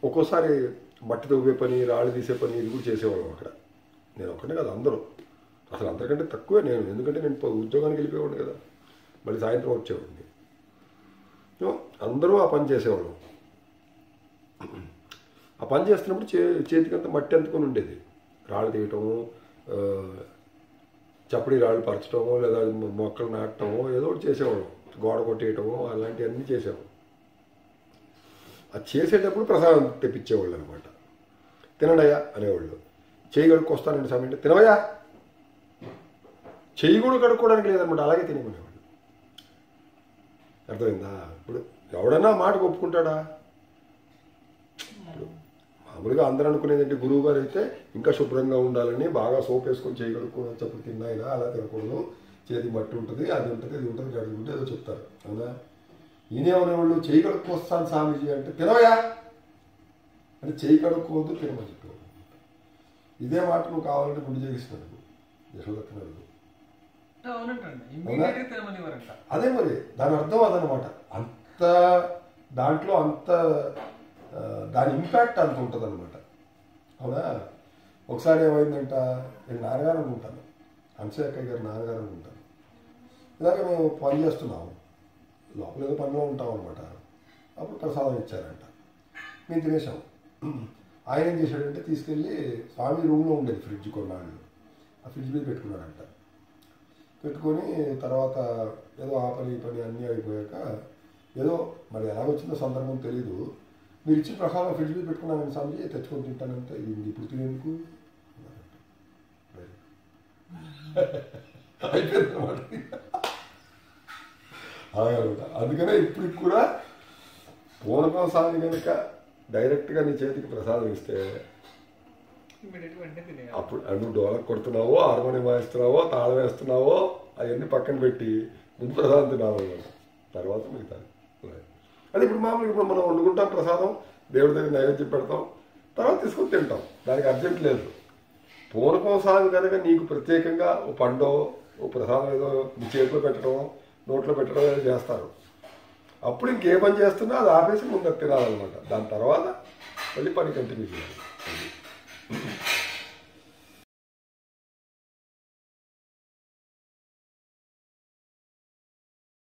ఒక్కోసారి మట్టి తవ్వే పని రాళ్ళు తీసే పని ఇది కూడా చేసేవాళ్ళం అక్కడ నేను ఒక్కనే కదా అందరూ అసలు అందరికంటే తక్కువే నేను ఎందుకంటే నేను పో- ఉద్యోగానికి వెళ్ళిపోయేవాడిని కదా మళ్ళీ సాయంత్రం వచ్చేవాడిని సో అందరూ ఆ పని చేసేవాళ్ళం ఆ పని చేస్తున్నప్పుడు చే చేతికంత మట్టి అంతుకొని ఉండేది రాళ్ళు తీయటము ఆ, చప్పడి రాళ్ళు పరచటము లేదా మొ- మొక్కలు నాటటము ఏదో ఒకటి చేసేవాళ్ళం గోడ కొట్టేయటము అలాంటివన్నీ చేసాము అది చేసేటప్పుడు ప్రసాదం తెప్పించేవాళ్ళు అనమాట తినడయ్యా అనేవాళ్ళు చేయి కడుక్కొస్తానండి స్వామి అంటే తినవయ్యా చెయ్యి కూడా కడుక్కోవడానికి లేదనమాట అలాగే తినేవాళ్ళు అర్థమైందా ఇప్పుడు ఎవడన్నా మాట ఒప్పుకుంటాడా ఇప్పుడు మామూలుగా అందరూ అనుకునేది ఏంటి గురువు గారు అయితే ఇంకా శుభ్రంగా ఉండాలని బాగా సోప్ వేసుకొని చేయి కడుక్కోవడం చెప్పు తిన్నాయినా అలా తినకూడదు చేతి మట్టి ఉంటుంది అది ఉంటుంది ఇది ఉంటుంది కడుగుంటే ఏదో చెప్తారు అవునా ఈయనేమనేవాళ్ళు చేయి కడుక్కొస్తాను స్వామీజీ అంటే తినవయా అంటే చేయి కడుక్కోవద్దు తినమని చెప్పేవాడు ఇదే మాట నువ్వు కావాలంటే గుండె చేయిస్తున్నాడు యశోదక్కనడు అవునంటండి ఇమ్మీడియట్ గా తినమనివ్వరంట అదే మరి దాని అర్థం అదనమాట అంత దాంట్లో అంత ఆ, దాని ఇంపాక్ట్ అంత ఉంటుంది అనమాట అవునా ఒకసారి ఏమైందంట నేను నాన్నగారు అనుకుంటాను హంసయ్యక్కయ్య గారు నాన్నగారు అనుకుంటాను ఇలాగ మేము పని చేస్తున్నాము లోపల ఏదో పనిలో ఉంటాం అనమాట అప్పుడు ప్రసాదం ఇచ్చారంట మేము తినేసాం ఆయన ఏం చేశాడంటే తీసుకెళ్ళి స్వామి రూమ్లో ఉండేది ఫ్రిడ్జ్ కొన్నాళ్ళు ఆ ఫ్రిడ్జ్ మీద పెట్టుకున్నాడంట పెట్టుకొని తర్వాత ఏదో ఆ పని ఈ పని అన్నీ అయిపోయాక ఏదో మరి ఎలాగొచ్చిందో సందర్భం తెలీదు మీరు ఇచ్చిన ప్రసాదం ఫ్రిడ్జ్ మీద పెట్టుకున్నాను స్వామిజీ తెచ్చుకొని తింటానంటే ఇది ఇప్పుడు తినేందుకు అయిపోయింది అనమాట అలాగనమాట అందుకనే ఇప్పటికి కూడా పూనకం స్వామి కనుక డైరెక్ట్గా నీ చేతికి ప్రసాదం ఇస్తే ఇమ్మీడియట్ గా వెంటనే తినేయాలి అప్పుడు నువ్వు డోలర్ కొడుతున్నావో హార్మోనియం వాయిస్తున్నావో తాళం వేస్తున్నావో అవన్నీ పక్కన పెట్టి ముందు ప్రసాదం తినాలి అన్నమాట తర్వాత మిగతా అది ఇప్పుడు మామూలుగా ఇప్పుడు మనం వండుకుంటాం ప్రసాదం దేవుడి దగ్గర నైవేద్యం పెడతాం తర్వాత తీసుకొని తింటాం దానికి అర్జెంట్ లేదు పూనకం సాగు కనుక నీకు ప్రత్యేకంగా ఓ పండో ఓ ప్రసాదం ఏదో నీ చేతిలో పెట్టడం నోట్లో పెట్టడం ఏదో చేస్తారు అప్పుడు ఇంకే పని చేస్తున్నా అది ఆపేసి ముందు తినాలన్నమాట దాని తర్వాత మళ్ళీ పని కంటిన్యూ చేయాలి